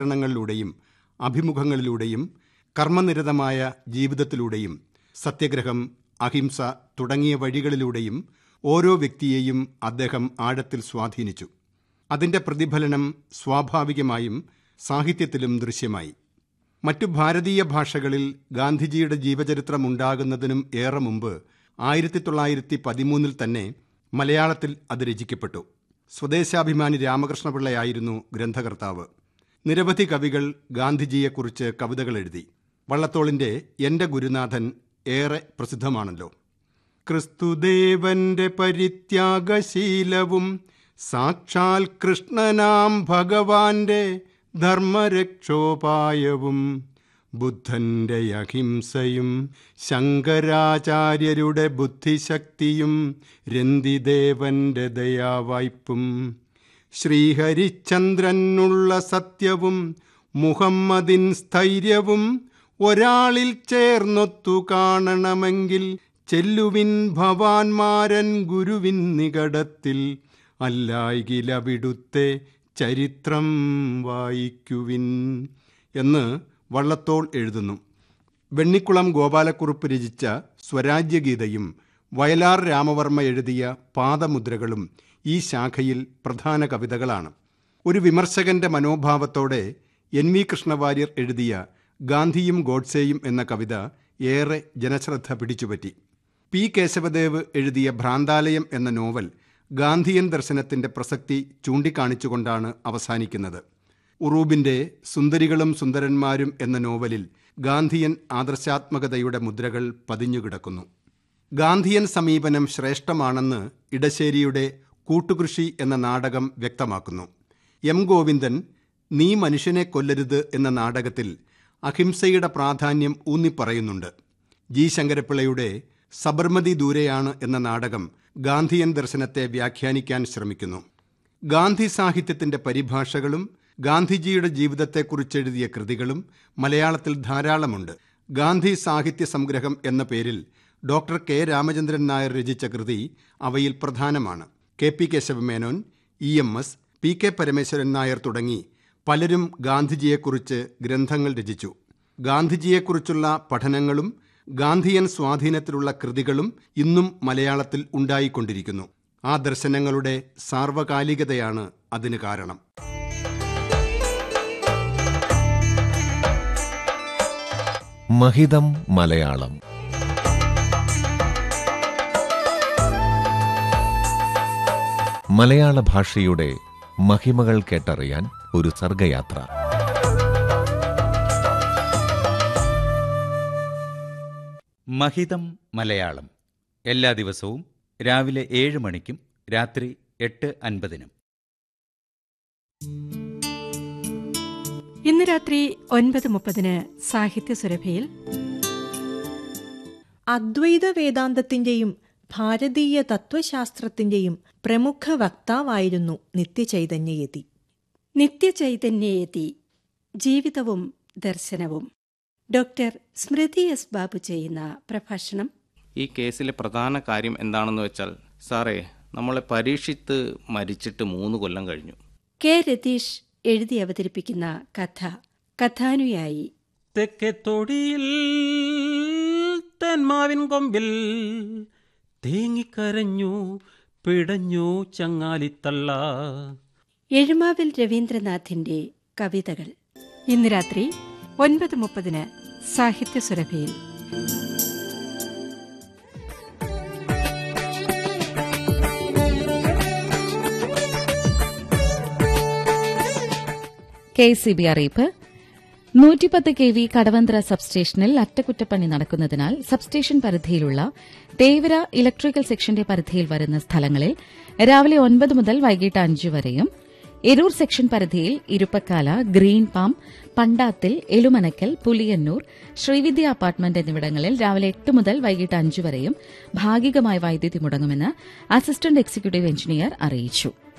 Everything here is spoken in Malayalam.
ങ്ങളിലൂടെയും അഭിമുഖങ്ങളിലൂടെയും കർമ്മനിരതമായ ജീവിതത്തിലൂടെയും സത്യഗ്രഹം അഹിംസ തുടങ്ങിയ വഴികളിലൂടെയും ഓരോ വ്യക്തിയെയും അദ്ദേഹം ആഴത്തിൽ സ്വാധീനിച്ചു അതിന്റെ പ്രതിഫലനം സ്വാഭാവികമായും സാഹിത്യത്തിലും ദൃശ്യമായി മറ്റു ഭാരതീയ ഭാഷകളിൽ ഗാന്ധിജിയുടെ ജീവചരിത്രമുണ്ടാകുന്നതിനും ഏറെ മുമ്പ് ആയിരത്തി തൊള്ളായിരത്തി പതിമൂന്നിൽ തന്നെ മലയാളത്തിൽ അത് രചിക്കപ്പെട്ടു സ്വദേശാഭിമാനി രാമകൃഷ്ണപിള്ളയായിരുന്നു ഗ്രന്ഥകർത്താവ് നിരവധി കവികൾ ഗാന്ധിജിയെക്കുറിച്ച് കവിതകൾ എഴുതി വള്ളത്തോളിന്റെ എന്റെ ഗുരുനാഥൻ ഏറെ പ്രസിദ്ധമാണല്ലോ ക്രിസ്തുദേവന്റെ പരിത്യാഗശീലവും സാക്ഷാൽ കൃഷ്ണനാം ഭഗവാന്റെ ധർമ്മരക്ഷോപായവും ബുദ്ധന്റെ അഹിംസയും ശങ്കരാചാര്യരുടെ ബുദ്ധിശക്തിയും രന്തിദേവന്റെ ദയാവായ്പും ശ്രീഹരിചന്ദ്രനുള്ള സത്യവും മുഹമ്മദിൻ സ്ഥൈര്യവും ഒരാളിൽ ചേർന്നൊത്തു കാണണമെങ്കിൽ ചെല്ലുവിൻ ഭവാൻമാരൻ ഗുരുവിൻ നികടത്തിൽ അല്ലായികിലവിടുത്തെ ചരിത്രം വായിക്കുവിൻ എന്ന് വള്ളത്തോൾ എഴുതുന്നു വെണ്ണിക്കുളം ഗോപാലക്കുറുപ്പ് രചിച്ച സ്വരാജ്യഗീതയും വയലാർ രാമവർമ്മ എഴുതിയ പാദമുദ്രകളും ഈ ശാഖയിൽ പ്രധാന കവിതകളാണ് ഒരു വിമർശകന്റെ മനോഭാവത്തോടെ എൻ വി കൃഷ്ണവാര്യർ എഴുതിയ ഗാന്ധിയും ഗോഡ്സെയും എന്ന കവിത ഏറെ ജനശ്രദ്ധ പിടിച്ചുപറ്റി പി കേശവദേവ് എഴുതിയ ഭ്രാന്താലയം എന്ന നോവൽ ഗാന്ധിയൻ ദർശനത്തിന്റെ പ്രസക്തി ചൂണ്ടിക്കാണിച്ചുകൊണ്ടാണ് അവസാനിക്കുന്നത് ഉറൂബിന്റെ സുന്ദരികളും സുന്ദരന്മാരും എന്ന നോവലിൽ ഗാന്ധിയൻ ആദർശാത്മകതയുടെ മുദ്രകൾ പതിഞ്ഞുകിടക്കുന്നു ഗാന്ധിയൻ സമീപനം ശ്രേഷ്ഠമാണെന്ന് ഇടശ്ശേരിയുടെ കൂട്ടുകൃഷി എന്ന നാടകം വ്യക്തമാക്കുന്നു എം ഗോവിന്ദൻ നീ മനുഷ്യനെ കൊല്ലരുത് എന്ന നാടകത്തിൽ അഹിംസയുടെ പ്രാധാന്യം ഊന്നിപ്പറയുന്നുണ്ട് ജി ശങ്കരപ്പിള്ളയുടെ സബർമതി ദൂരെയാണ് എന്ന നാടകം ഗാന്ധിയൻ ദർശനത്തെ വ്യാഖ്യാനിക്കാൻ ശ്രമിക്കുന്നു ഗാന്ധി സാഹിത്യത്തിന്റെ പരിഭാഷകളും ഗാന്ധിജിയുടെ ജീവിതത്തെക്കുറിച്ചെഴുതിയ കൃതികളും മലയാളത്തിൽ ധാരാളമുണ്ട് ഗാന്ധി സാഹിത്യ സംഗ്രഹം എന്ന പേരിൽ ഡോക്ടർ കെ രാമചന്ദ്രൻ നായർ രചിച്ച കൃതി അവയിൽ പ്രധാനമാണ് K P Kesava Menon E M S P K Parameswaran Nair തുടങ്ങി പലരും ഗാന്ധിജിയെക്കുറിച്ച് ഗ്രന്ഥങ്ങൾ രചിച്ചു ഗാന്ധിജിയെക്കുറിച്ചുള്ള പഠനങ്ങളും ഗാന്ധിയൻ സ്വാധീനത്തിലുള്ള കൃതികളും ഇന്നും മലയാളത്തിൽ ഉണ്ടായിക്കൊണ്ടിരിക്കുന്നു ആ ദർശനങ്ങളുടെ സാർവകാലികതയാണ് അതിന് കാരണം മഹിതം മലയാളം മലയാള ഭാഷയുടെ മഹിമകൾ കേട്ടറിയാൻ ഒരു സർഗയാത്ര മഹിതം മലയാളം എല്ലാ ദിവസവും രാവിലെ ഏഴ് മണിക്കും രാത്രി എട്ട് അൻപതിനും ഇന്ന് രാത്രി ഒൻപത് മുപ്പതിന് സാഹിത്യ സുരഭിയിൽ അദ്വൈത വേദാന്തത്തിന്റെയും ഭാരതീയ തത്വശാസ്ത്രത്തിന്റെയും പ്രമുഖ വക്താവായിരുന്നു നിത്യചൈതന്യയതി നിത്യചൈതന്യയതി ജീവിതവും ദർശനവും ഡോക്ടർ സ്മൃതി എസ് ബാബു ചെയ്യുന്ന പ്രഭാഷണം ഈ കേസിലെ പ്രധാന കാര്യം എന്താണെന്ന് വെച്ചാൽ സാറേ നമ്മളെ പരീക്ഷിത്ത് മരിച്ചിട്ട് മൂന്ന് കൊല്ലം കഴിഞ്ഞു കെ രതീഷ് എഴുതി അവതരിപ്പിക്കുന്ന കഥ കഥാനുയായി തെക്കേ തൊടിയിൽ തെന്മാവിൻ കൊമ്പിൽ തേങ്ങിക്കരഞ്ഞു പിടഞ്ഞു ചങ്ങാലിത്തള്ള എഴുമാവിൽ രവീന്ദ്രനാഥിന്റെ കവിതകൾ ഇന്ന് രാത്രി ഒൻപത് മുപ്പതിന് സാഹിത്യ സുരഭിയിൽ കെ സി ബി അറിയിപ്പ് നൂറ്റിപ്പത്ത് കെ വി കടവന്ത്ര സബ്സ്റ്റേഷനിൽ അറ്റകുറ്റപ്പണി നടക്കുന്നതിനാൽ സബ്സ്റ്റേഷൻ പരിധിയിലുള്ള തേവര ഇലക്ട്രിക്കൽ സെക്ഷന്റെ പരിധിയിൽ വരുന്ന സ്ഥലങ്ങളിൽ രാവിലെ ഒൻപത് മുതൽ വൈകിട്ട് അഞ്ച് വരെയും എരൂർ സെക്ഷൻ പരിധിയിൽ ഇരുപ്പക്കാല ഗ്രീൻ പാം പണ്ടാത്തിൽ എലുമനക്കൽ പുലിയന്നൂർ ശ്രീവിദ്യ അപ്പാർട്ട്മെന്റ് എന്നിവിടങ്ങളിൽ രാവിലെ എട്ട് മുതൽ വൈകിട്ട് അഞ്ച് വരെയും ഭാഗികമായി വൈദ്യുതി മുടങ്ങുമെന്ന് അസിസ്റ്റന്റ് എക്സിക്യൂട്ടീവ് എഞ്ചിനീയർ അറിയിച്ചു